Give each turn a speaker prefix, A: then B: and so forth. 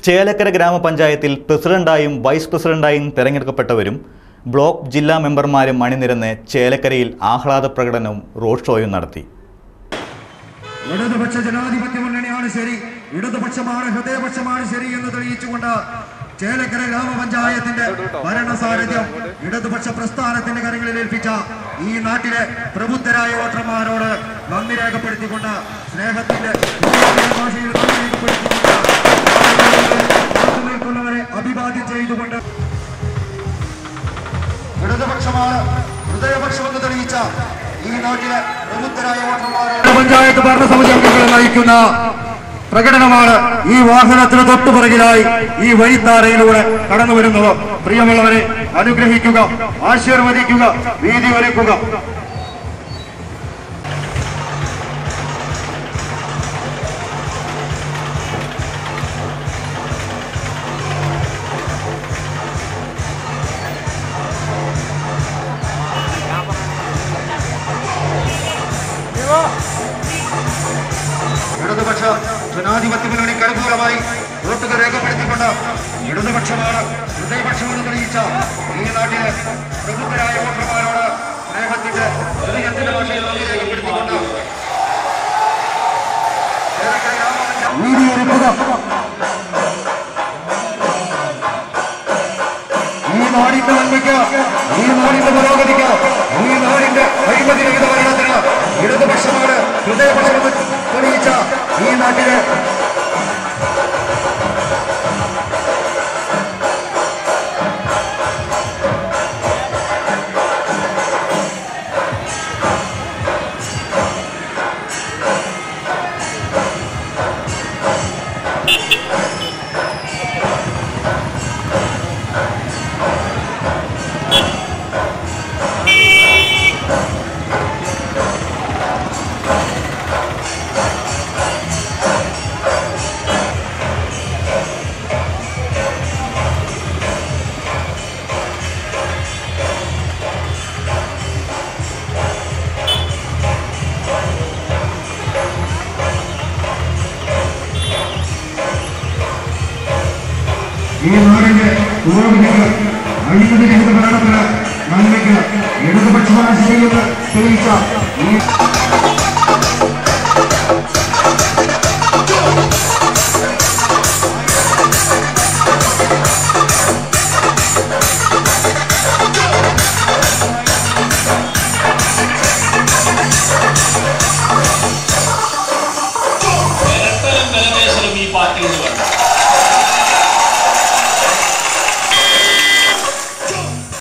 A: ചേലക്കര ഗ്രാമപഞ്ചായത്തിൽ പ്രസിഡന്റായും vice പ്രസിഡന്റായും തെരഞ്ഞെടുക്കപ്പെട്ടവരും block ജില്ലാ മെമ്പർമാരും അണിനിരന്ന് ചേലക്കരയിൽ ആഹ്ലാദ പ്രകടനവും റോഡ് ഷോയും നടത്തി
B: ഇടതുപക്ഷ ജനാധിപത്യ മുന്നണിയാണ് ശരി ഇടതുപക്ഷമാണ് ഹൃദയപക്ഷമാണ് ശരി എന്ന് തെളിയിച്ചുകൊണ്ട് ചേലക്കര ഗ്രാമപഞ്ചായത്തിന്റെ ഭരണസാരഥ്യം ഇടതുപക്ഷ പ്രസ്ഥാനത്തിന്റെ കരങ്ങളിൽ ഏൽപ്പിച്ച ഈ നാട്ടിലെ പ്രബുദ്ധരായ വോട്ടർമാരോട് നന്ദി രേഖപ്പെടുത്തിക്കൊണ്ട് സ്നേഹത്തിന്റെ ഭാഷയിൽ നന്ദി രേഖപ്പെടുത്തിക്കൊണ്ട് കാത്തു നിൽക്കുന്നവരെ അഭിവാദ്യം ചെയ്തുകൊണ്ട് ഇടതുപക്ഷമാണ് ഹൃദയപക്ഷമെന്ന് തെളിയിച്ച ഈ നാട്ടിലെ പ്രബുദ്ധരായ വോട്ടർമാരോട് പഞ്ചായത്ത് ഭരണസമിതി അംഗങ്ങളെ നയിക്കുന്ന പ്രകടനമാണ് ഈ വാഹനത്തിന് തൊട്ടുപിറകിലായി ഈ വഴിത്താരയിലൂടെ കടന്നു വരുന്നത് പ്രിയമുള്ളവരെ അനുഗ്രഹിക്കുക ആശീർവദിക്കുക വീതി ഒരുക്കുക ഇടതുപക്ഷ ജനാധിപത്യ മുന്നണിക്ക് അനുകൂലമായി വോട്ടുകൾ രേഖപ്പെടുത്തിക്കൊണ്ട് ഇടതുപക്ഷമാണ് ഹൃദയപക്ഷമെന്ന് തെളിയിച്ച ഈ നാട്ടിലെ പ്രബുദ്ധരായ വോട്ടർമാരോട് സ്നേഹത്തിന്റെ ഹൃദയത്തിന്റെ ഭാഷയിൽ നന്ദി രേഖപ്പെടുത്തിക്കൊണ്ട് ചേലക്കര ഗ്രാമപഞ്ചായത്ത് നീതിയൊരുക്കുക ഈ നാടിന്റെ നന്മയ്ക്ക് ഈ നാടിന്റെ പുരോഗതിക്ക് ഈ നാടിന്റെ അഴിമതിരഹിത ഭരണത്തിന് ഇടതുപക്ഷമാണ് ഹൃദയപക്ഷമെന്ന് തെളിയിച്ച ഈ നാട്ടിലെ ഈ നാടിന്റെ പുരോഗതിക്ക് അഴിമതിരഹിത ഭരണത്തിന് നന്മയ്ക്ക് ഇടതുപക്ഷമാണ് ശരിയെന്ന് തെളിയിച്ച ഈ